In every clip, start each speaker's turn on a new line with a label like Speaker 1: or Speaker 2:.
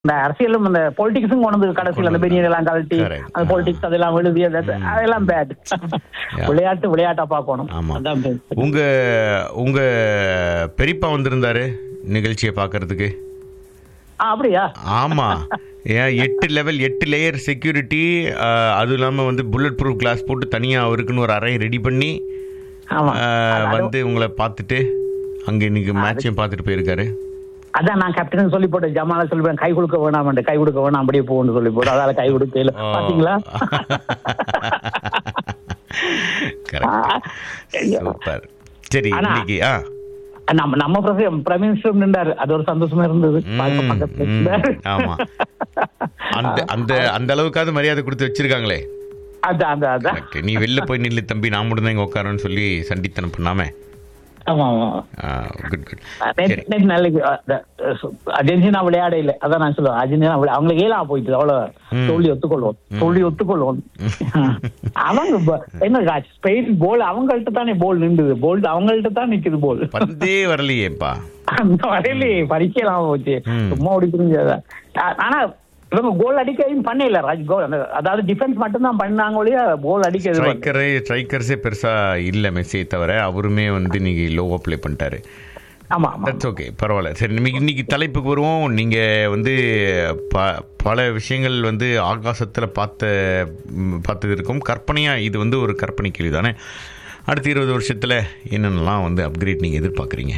Speaker 1: இந்த அரசியலும் அந்த பொலிட்டிக்ஸும் கொண்டு வந்து கடைசியில் அந்த பெரிய எல்லாம் கழட்டி
Speaker 2: Correct.
Speaker 1: அந்த பொலிட்டிக்ஸ் அதெல்லாம் எழுதி அது- அதெல்லாம் பேட் விளையாட்டு விளையாட்டா பார்க்கணும்
Speaker 2: ஆமா
Speaker 1: அதான் bad.
Speaker 2: உங்க உங்க பெரியப்பா வந்திருந்தாரு நிகழ்ச்சியை பார்க்கறதுக்கு
Speaker 1: ஆ, அப்படியா
Speaker 2: ஆமா ஏன் எட்டு லெவல் எட்டு லேயர் செக்யூரிட்டி அதுவும் இல்லாமல் வந்து புல்லட் ப்ரூஃப் கிளாஸ் போட்டு தனியாக அவருக்குன்னு ஒரு அறை ரெடி பண்ணி
Speaker 1: ஆமா
Speaker 2: ஆஹ், வந்து உங்களை பார்த்துட்டு அங்கே இன்னைக்கு மேட்சையும் பார்த்துட்டு போயிருக்காரு
Speaker 1: அதான் நான் கேப்டன் சொல்லி போட்டேன் ஜமால சொல்லி போட்டேன், கை கொடுக்க வேணாம் கை கொடுக்க வேணாம் அப்படியே போகணும்னு சொல்லி போட்டு அதால கை கொடுக்கல
Speaker 2: ஓ.
Speaker 1: பாத்தீங்களா
Speaker 2: கரெக்ட்
Speaker 1: ஐயோ.
Speaker 2: சூப்பர் சரி
Speaker 1: ஆனா-
Speaker 2: இன்னைக்கு ஆ
Speaker 1: நம்ம நம்ம பிரசி- பிரைம் மினிஸ்டர் நின்றாரு அது ஒரு சந்தோஷமா இருந்தது பார்க்க
Speaker 2: ம்,
Speaker 1: பக்கத்துல
Speaker 2: ம்,
Speaker 1: இருந்தாரு.
Speaker 2: ஆமா. அந்த அந்த அந்த அளவுக்காவது மரியாதை கொடுத்து வச்சிருக்காங்களே
Speaker 1: அதான் அதான் அதான்
Speaker 2: Correct. நீ வெளில போய் நில்லு தம்பி நான் மட்டும் தான் இங்க உட்காரன்னு சொல்லி சண்டித்தனம் பண்ணாம
Speaker 1: ஆமா ஆமா
Speaker 2: குட் குட்
Speaker 1: நேத்து-
Speaker 2: சரி
Speaker 1: நேத்து நாளைக்கு அந்த, அஹ், அர்ஜென்டினா விளையாட இல்லை அதான் நான் சொல்லுவேன் அர்ஜென்டினா விளையா- அவங்களுக்கு ஏலா போயிட்டு அவ்வளவு சொல்லி ஒத்துக்கொள்வோம் சொல்லி ஒத்துக்கொள்வோம் அவங்க ப- என்ன காட்சி ஸ்பெயின் போல் அவங்கள்ட்ட தானே போல் நின்றுது போல் அவங்கள்ட்ட தான் நிக்குது போல்
Speaker 2: பந்தே வரலையேப்பா
Speaker 1: அந்த வரையிலே பறிக்கலாம் போச்சு
Speaker 2: ம்.
Speaker 1: சும்மா அடிக்கிறது ஆனா இவங்க கோல் அடிக்கவும் பண்ணல ராஜ் கோல் அந்த- அதாவது டிஃபென்ஸ் மட்டும் தான் பண்ணாங்க ஒழிய கோல் அடிக்கிறது பண்ணல.
Speaker 2: ஸ்ட்ரைக்கரே ஸ்ட்ரைக்கர்ஸே பெருசா இல்ல மெஸ்ஸியை தவிர அவருமே வந்து இன்னைக்கு லோவா ப்ளே பண்ணிட்டாரு
Speaker 1: ஆமா ஆமா
Speaker 2: தட்ஸ் ஓகே பரவாயில்ல சரி இன்னைக்கு இன்னைக்கு தலைப்புக்கு வருவோம் நீங்க வந்து ப பல விஷயங்கள் வந்து ஆகாசத்துல பார்த்த ம், பார்த்தது இருக்கும் கற்பனையா இது வந்து ஒரு கற்பனை கேள்வி தானே அடுத்த இருபது வருஷத்துல என்னென்னலாம் வந்து அப்கிரேட் நீங்க எதிர்பார்க்குறீங்க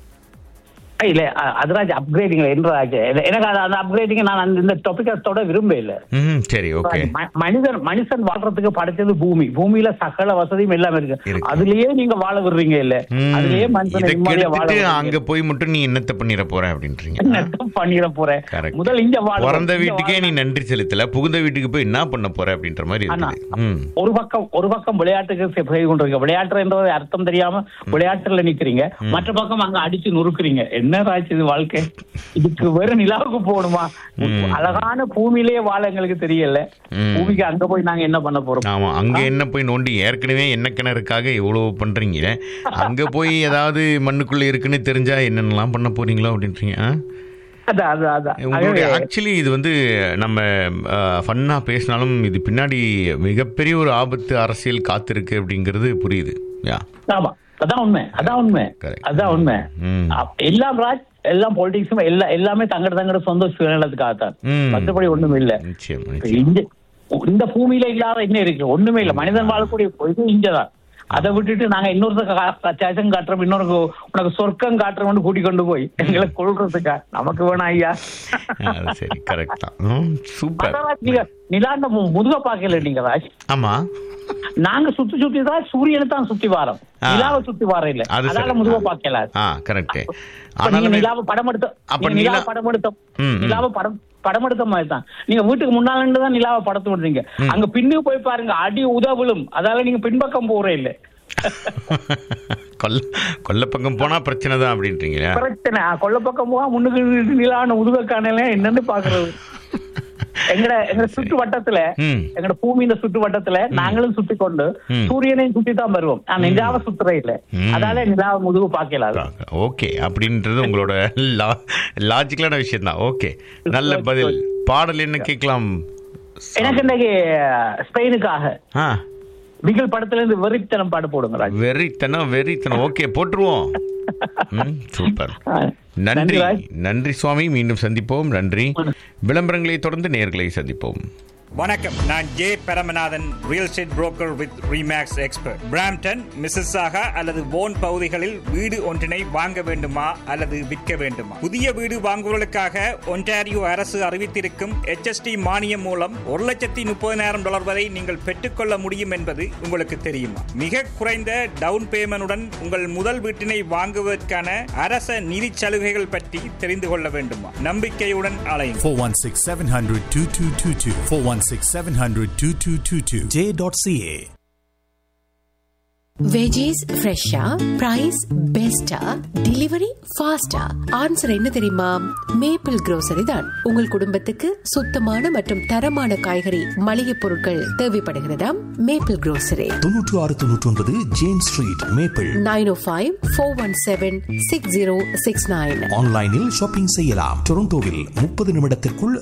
Speaker 1: இல்ல அ- அதுராஜ் அப்கிரேடிங் என்றாச்சு எனக்கு அது- அந்த அப்கிரேடிங் நான் அந்த இந்த டாபிக்கை தொட விரும்ப இல்ல
Speaker 2: ம் சரி ஓகே
Speaker 1: ம- மனிதன் மனுஷன் வாழ்றதுக்கு படைச்சது பூமி பூமியில சகல வசதியும் எல்லாமே இருக்கு
Speaker 2: இருக்கு.
Speaker 1: அதுலயே நீங்க வாழ விடுறீங்க இல்ல அதுலயே மனுஷன்
Speaker 2: இதை
Speaker 1: நிம்மதியா வாழ
Speaker 2: கெடுத்துட்டு
Speaker 1: விடுறீங்க.
Speaker 2: அங்க போய் மட்டும் நீ என்னத்த பண்ணிட போற அப்படின்றீங்க
Speaker 1: என்னத்த பண்ணிட போறேன்
Speaker 2: Correct.
Speaker 1: முதல் இங்க வாழ
Speaker 2: பிறந்த
Speaker 1: இங்க
Speaker 2: வீட்டுக்கே
Speaker 1: வாழ-
Speaker 2: நீ நன்றி செலுத்தல புகுந்த வீட்டுக்கு போய் என்ன பண்ண போற அப்படின்ற மாதிரி
Speaker 1: ஆனா,
Speaker 2: இருக்குது ம்
Speaker 1: ஒரு பக்கம் ஒரு பக்கம் விளையாட்டுக்கு செ- செய்து கொண்டிருக்க விளையாட்டுன்றது அர்த்தம் தெரியாம விளையாட்டுல நிக்கிறீங்க மற்ற பக்கம் அங்க அடிச்சு நொறுக்குறீங்க என்ன ராச்சு இது வாழ்க்கை இதுக்கு வெறும் நிலாவுக்கு போகணுமா அழகான பூமியிலேயே வாழ எங்களுக்கு தெரியல
Speaker 2: ம்.
Speaker 1: பூமிக்கு அங்க போய் நாங்க என்ன பண்ண போறோம்
Speaker 2: ஆமா அங்க என்ன போய் நோண்டி ஏற்கனவே என்ன கிணறுக்காக இவ்வளவு பண்றீங்க அங்க போய் ஏதாவது மண்ணுக்குள்ள இருக்குன்னு தெரிஞ்சா என்னென்னலாம் பண்ண போறீங்களோ அப்படின்றீங்க ஆ?
Speaker 1: அதான் அதான் அதான்
Speaker 2: உங்களுடைய
Speaker 1: ஆகவே,
Speaker 2: ஆக்சுவலி இது வந்து நம்ம ஃபன்னா பேசினாலும் இது பின்னாடி மிகப்பெரிய ஒரு ஆபத்து அரசியல் காத்திருக்கு அப்படிங்கிறது புரியுது யா
Speaker 1: ஆமா அதான் உண்மை அதான் உண்மை
Speaker 2: Correct.
Speaker 1: அதான் உண்மை
Speaker 2: ம்.
Speaker 1: அப்- எல்லாம் ராஜ் எல்லாம் பொலிட்டிக்ஸும் எல்லா எல்லாமே தங்கட தங்கட சொந்த சுயநலத்துக்காகத்தான்
Speaker 2: ம்.
Speaker 1: மற்றபடி ஒண்ணும் இல்ல
Speaker 2: நிச்சயம்
Speaker 1: இப்ப
Speaker 2: நிச்சயம்
Speaker 1: இந்த இந்த பூமியில இல்லாத என்ன இருக்கு ஒண்ணுமே இல்ல மனிதன் வாழக்கூடிய இது இங்கதான் அதை விட்டுட்டு நாங்க இன்னொருத்தர் சேசம் காட்டுறோம் இன்னொரு உனக்கு சொர்க்கம் காட்டுறோம்னு கூட்டி கொண்டு போய் எங்களை கொள்றதுக்கா நமக்கு வேணாம் ஐயா
Speaker 2: அது சரி கரெக்ட் தான் ம், சூப்பர்
Speaker 1: அதான் நீங்க நிலாண்ட மு- முதுக பாக்கல நீங்க ராஜ்
Speaker 2: ஆமா
Speaker 1: நாங்க சுத்தி சுத்தி தான் சூரியனை தான் சுத்தி வாரோம்
Speaker 2: ஆ.
Speaker 1: நிலாவை சுத்தி வாரம் இல்ல
Speaker 2: அது
Speaker 1: அதால
Speaker 2: சரி.
Speaker 1: முதுக பாக்கல
Speaker 2: ஆ கரெக்ட்
Speaker 1: இப்ப நீங்க
Speaker 2: ஆனாலுமே
Speaker 1: நிலாவை படம் எடுத்த
Speaker 2: அப்ப
Speaker 1: நீங்க நிலாவை
Speaker 2: நிலா-
Speaker 1: படம் எடுத்த
Speaker 2: ம், ம்.
Speaker 1: நிலாவை படம் படம் எடுத்த மாதிரி தான் நீங்க வீட்டுக்கு முன்னால இருந்து தான் நிலாவை படத்து விடுறீங்க அங்க பின்னுக்கு போய் பாருங்க அடி உதவிலும் அதால நீங்க பின்பக்கம் போறே இல்ல
Speaker 2: கொல்ல கொல்லப்பக்கம் போனா பிரச்சனை தான் அப்படின்றீங்களா
Speaker 1: பிரச்சனை கொள்ள பக்கம் போவா முன்னுக்கு நிலான உதவ காணல என்னன்னு பாக்குறது எங்கட எங்க சுற்று வட்டத்துல
Speaker 2: ம்
Speaker 1: எங்கட பூமியின் சுற்று வட்டத்துல நாங்களும் சுத்தி கொண்டு
Speaker 2: ம்.
Speaker 1: சூரியனையும் சுத்தி தான் வருவோம் நான் நிலாவை சுத்துறே இல்ல
Speaker 2: ம்.
Speaker 1: அதால நிலாவை முதுகு பாக்கல
Speaker 2: ஓகே அப்படின்றது உங்களோட லாஜிக்கலான விஷயம் தான் ஓகே நல்ல பதில் பாடல் என்ன கேட்கலாம்
Speaker 1: எனக்கு இன்னைக்கு ஸ்பெயினுக்காக
Speaker 2: ஆ
Speaker 1: பிகில் படத்துல இருந்து வெறித்தனம் பாடு போடுங்க ராஜ்
Speaker 2: வெறித்தனம் வெறித்தனம் ஓகே போட்டுருவோம் ம், சூப்பர்
Speaker 1: ஆ.
Speaker 2: நன்றி
Speaker 1: ராஜ்.
Speaker 2: நன்றி சுவாமி மீண்டும் சந்திப்போம் நன்றி விளம்பரங்களை தொடர்ந்து நேர்களை சந்திப்போம்
Speaker 3: வணக்கம் நான் J Paramanathan real estate broker with Remax expert Brampton Mississauga அல்லது போன் பகுதிகளில் வீடு ஒன்றினை வாங்க வேண்டுமா அல்லது விற்க வேண்டுமா புதிய வீடு வாங்குவதற்காக ஒன்டாரியோ அரசு அறிவித்திருக்கும் HST மானியம் மூலம் ஒரு லட்சத்தி முப்பதினாயிரம் டாலர் வரை நீங்கள் பெற்றுக்கொள்ள முடியும் என்பது உங்களுக்கு தெரியுமா மிக குறைந்த டவுன் பேமெண்டுடன் உங்கள் முதல் வீட்டினை வாங்குவதற்கான அரச நிதி சலுகைகள் பற்றி தெரிந்து கொள்ள வேண்டுமா நம்பிக்கையுடன் அலையுங்கள்
Speaker 4: 416 700 2222. 416 700 2222. J.ca.
Speaker 5: வெஜிஸ் ஃப்ரெஷ்ஷா பிரைஸ் பெஸ்டா டெலிவரி ஃபாஸ்டா ஆன்சர் என்ன தெரியுமா மேப்பிள் grocery தான் உங்கள் குடும்பத்துக்கு சுத்தமான மற்றும் தரமான காய்கறி மளிகை பொருட்கள் தேவைப்படுகிறதா மேப்பிள் grocery
Speaker 6: தொன்னூற்று ஆறு தொன்னூற்றி ஒன்பது James street maple
Speaker 5: nine O five four one seven six zero six nine
Speaker 6: ஆன்லைனில் ஷாப்பிங் செய்யலாம் டொரண்டோவில் முப்பது நிமிடத்திற்குள்